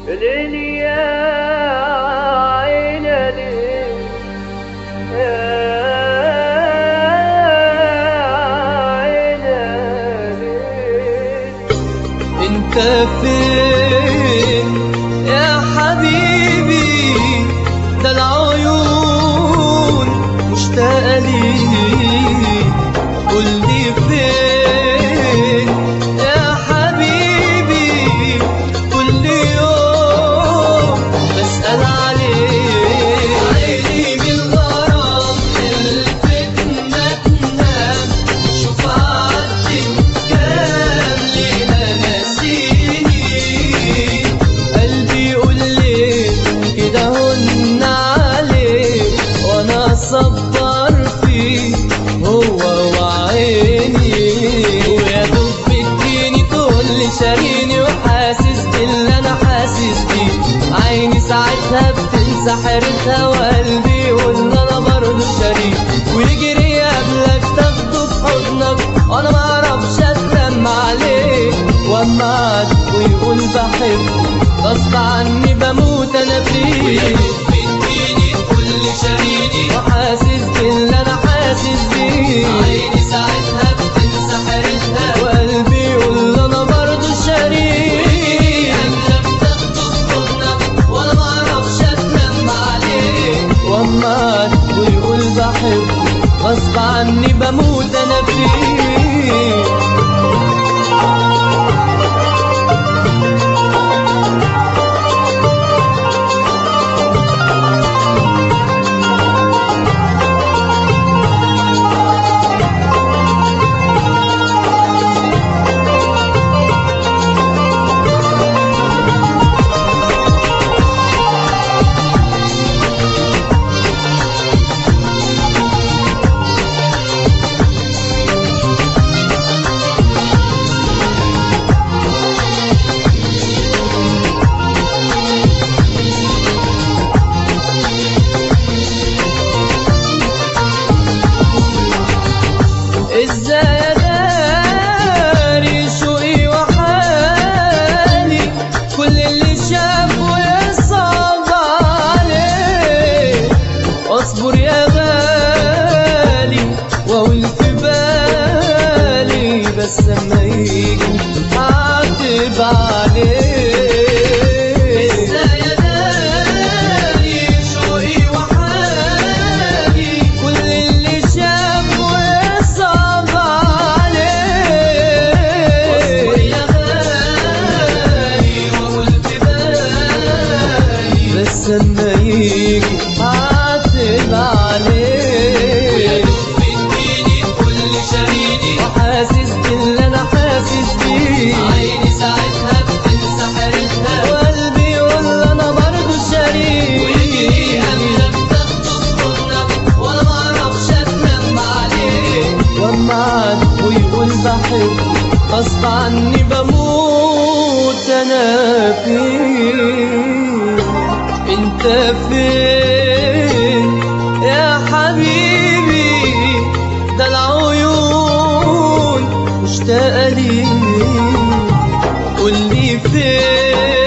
ليلي يا عين ليل يا عين ليل انت فين يا حبيبي ده العيون مشتاقة ليك قول لي فين يا حبيبي كل يوم بسأل عليك عيني بالغرام الفتنة تنام شوف عدي كام ليلة ناسيني قلبي يقول لي كده هن عليك وانا صبر فيه هو وعيني ويا دوب بتجيني تقول لي شاريني وحاسس باللي انا حاسس بيه عيني ساعتها بتنسى حيرتها وقلبي يقول انا برضه شريك ويجري قبلك تاخده في حضنك وانا ما اعرفش اتلم عليك واما عاد ويقول بحب غصب عني بموت انا فيك وحاسس باللي انا حاسس بيه عيني ساعتها بتنسى حيرتها وقلبي يقول انا برضه شريك وانا ما اعرفش اتلم عليك واما عاد ويقول بحب غصب عني بموت انا فيك ازاي اداري شوقي وحالي كل اللي شافه يصعب عليه اصبر يا غالي واقول في بالي بس لما يجي هعتب عليه ازاي اداري شوقي وحالي كل اللي شافه يصعب عليه اصبر يا غالي واقول في بالي بس لما يجي هعتب عليه وحاسس باللي انا حاسس بيه عيني ساعتها بتنسى حيرتها وقلبي يقول انا برضه شريك ويجي قبلك تاخده في حضنك وانا ما اعرفش اتلم عليك واما عاد ويقول بحب غصب عني بموت انا فيك انت فين يا حبيبي ده العيون مشتاقة ليك قولي فين